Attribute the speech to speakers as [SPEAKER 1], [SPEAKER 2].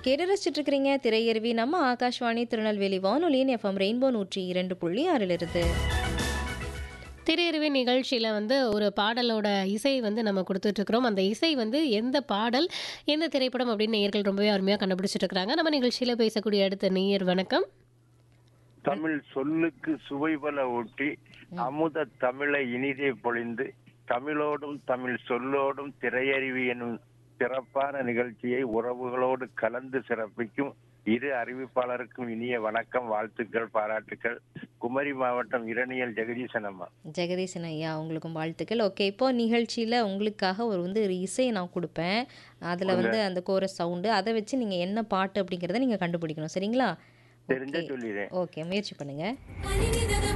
[SPEAKER 1] கேட்டு ரசிச்சுட்டு இருக்கிறீங்க திரையருவி நம்ம ஆகாஷ்வாணி திருநெல்வேலி வானொலியின் எஃப்எம் ரெயின்போ நூற்றி இரண்டு புள்ளி ஆறிலிருந்து
[SPEAKER 2] திரையறிவி நிகழ்ச்சியில் வந்து ஒரு பாடலோட இசை வந்து நம்ம கொடுத்துட்ருக்குறோம் அந்த இசை வந்து எந்த பாடல் எந்த திரைப்படம் அப்படின்னு நேயர்கள் ரொம்பவே அருமையாக கண்டுபிடிச்சிட்டு இருக்கிறாங்க நம்ம நிகழ்ச்சியில் பேசக்கூடிய அடுத்த நேயர் வணக்கம்
[SPEAKER 3] தமிழ் சொல்லுக்கு சுவைபல ஊட்டி அமுத தமிழை இனிதே பொழிந்து தமிழோடும் தமிழ் சொல்லோடும் திரையறிவி எனும் சிறப்பான நிகழ்ச்சியை உறவுகளோடு கலந்து சிறப்பிக்கும் இரு அறிவிப்பாளருக்கும் இனிய வணக்கம் வாழ்த்துக்கள் பாராட்டுக்கள் குமரி மாவட்டம் இரணியல் ஜெகதீசன் அம்மா
[SPEAKER 1] ஜெகதீசன் ஐயா உங்களுக்கும் வாழ்த்துக்கள் ஓகே இப்போ நிகழ்ச்சியில் உங்களுக்காக ஒரு வந்து ஒரு இசையை நான் கொடுப்பேன் அதில் வந்து அந்த கோரஸ் சவுண்டு அதை வச்சு நீங்கள் என்ன பாட்டு அப்படிங்கிறத நீங்கள் கண்டுபிடிக்கணும் சரிங்களா
[SPEAKER 3] தெரிஞ்சா சொல்லிடுறேன்
[SPEAKER 1] ஓகே முயற்சி பண்ணுங்கள்
[SPEAKER 4] அணினிதத